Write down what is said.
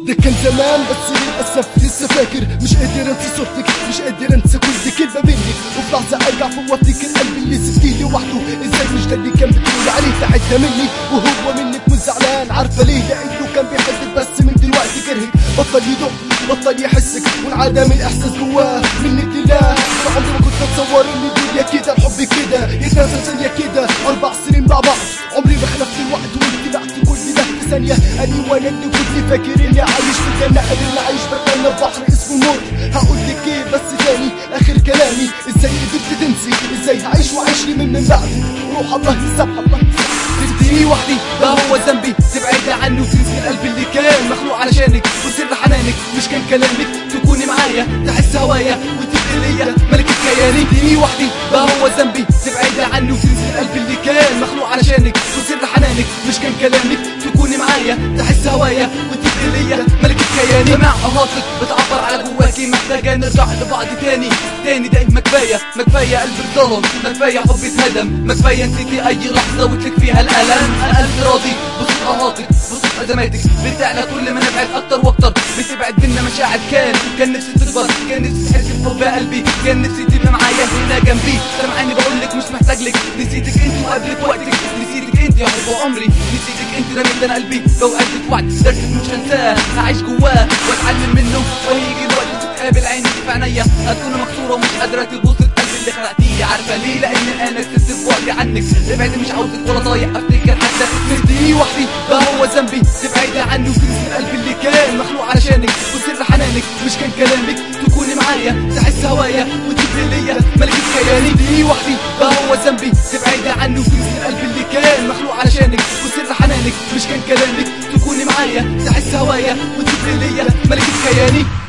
ده كان زمان بس للأسف لسه فاكر مش قادر انسى صوتك مش قادر انسى كل كلمة منك وفي لحظة ارجع في وقتك القلب اللي سبتيه لوحده ازاي مش ده اللي كان بتقول عليه تعبت مني وهو منك مش زعلان عارفة ليه لانه كان بيحبك بس من دلوقتي كرهك بطل يدق بطل يحسك وانعدم الاحساس جواه منك لله وعمري ما كنت اتصور ان الدنيا كده الحب كده يتناسى ثانية كده اربع سنين مع بعض عمري ما خلفت الوقت وانت بعت كل ده في ثانية اني وانا اللي كنت فاكر اني عايش في الجنة قادر اعيش بتمنى بحر اسمه الموت هقول لك ايه بس تاني اخر كلامي ازاي قدرت تنسي ازاي هعيش وعيش لي من من بعد روح الله يسامح الله سبتني وحدي ده هو ذنبي تبعد عني وتنسي القلب اللي كان مخلوق علشانك وسر حنانك مش كان كلامك تكوني معايا تحس هوايا وتبقي ليا ملكة كياني سبتني وحدي ده هو ذنبي تبعد عني وتنسي القلب اللي كان مخلوق علشانك وسر حنانك مش كان كلامك تكوني معايا تحس هوايا وتبقي ليا ملكة كياني سمع اهاتك بتعبر على جواكي محتاجة نرجع لبعض تاني تاني ده ما كفاية ما كفاية قلب اتظلم ما كفاية حب اتهدم ما كفاية نسيتي اي لحظة وتلك فيها الالم انا قلبي راضي بصوت اهاتك بصوت ازماتك بتعلى كل ما نبعد اكتر واكتر بتبعد بينا مشاعر كان كان نفسي تكبر كان نفسي تحس بحب قلبي كان نفسي تبقى معايا هنا جنبي سامعاني بقول لك مش محتاج لك نسيتك انت وقبلك وقتك نسيتك انت يا حب عمري نسيتك انت رميت انا قلبي لو قلبك وعد درسك مش هنساه هعيش جواه واتعلم منه وهيجي الوقت تتقابل عيني في عينيا هتكون مكسوره ومش قادره تبص القلب اللي خلقتيه عارفه ليه لان انا كسبت في وقتي عنك ابعد مش عاوزك ولا طايق افتكر حتى سبتني وحدي ده هو ذنبي تبعدي عني وتنسي القلب اللي كان مخلوق علشانك وسر حنانك مش كان كلامك تكوني معايا تحس هوايا وتبقي ليا ملكة كياني سبتني وحدي ده هو ذنبي تبعدي عني وتنسي القلب اللي كان مخلوق علشانك وسر حنانك مش كان كلامك تكوني معايا تحس هوايا وتبقي ليا ملكة كياني